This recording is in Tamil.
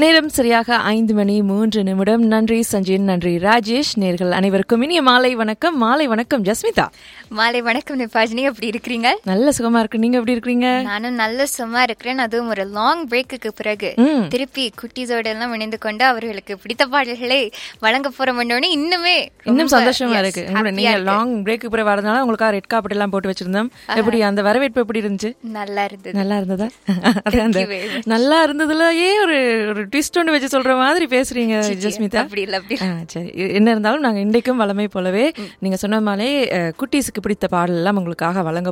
நேரம் சரியாக ஐந்து மணி மூன்று நிமிடம் நன்றி சஞ்சின் நன்றி ராஜேஷ் நேர்கள் அனைவருக்கும் இனிய மாலை வணக்கம் மாலை வணக்கம் ஜஸ்மிதா மாலை வணக்கம் நிபாஜினி எப்படி இருக்கிறீங்க நல்ல சுகமா இருக்கு நீங்க எப்படி இருக்கீங்க நானும் நல்ல சும்மா இருக்கிறேன் அதுவும் ஒரு லாங் பிரேக்குக்கு பிறகு ம். திருப்பி குட்டீஸோட எல்லாம் இணைந்து கொண்டு அவர்களுக்கு பிடித்த பாடல்களை வழங்க போற முன்னோடனே இன்னுமே இன்னும் ரொம்ப, சந்தோஷமா yes, இருக்கு உங்களை happy-ஆ நீங்க இருக்கு. லாங் பிரேக்கு பிறகு வரதுனால உங்களுக்காக ரெட் கார்பெட் எல்லாம் போட்டு வச்சிருந்தோம் எப்படி அந்த வரவேற்பு எப்படி இருந்துச்சு நல்லா இருந்தது நல்லா இருந்ததா அது அந்த you very much. நல்லா இருந்ததுலயே ஒரு ஒரு ட்விஸ்ட் ஒன்று வச்சு சொல்ற மாதிரி பேசுறீங்க ஜஸ்மிதா அப்படி இல்ல அப்படி இல்ல. ஆ, சரி இ- என்ன இருந்தாலும் நாங்க இன்றைக்கும் வளமை போலவே நீங்க சொன்ன மாதிரி அஹ், குட்டீஸுக்கு பிடித்த பாடல் எல்லாம் உங்களுக்காக வழங்க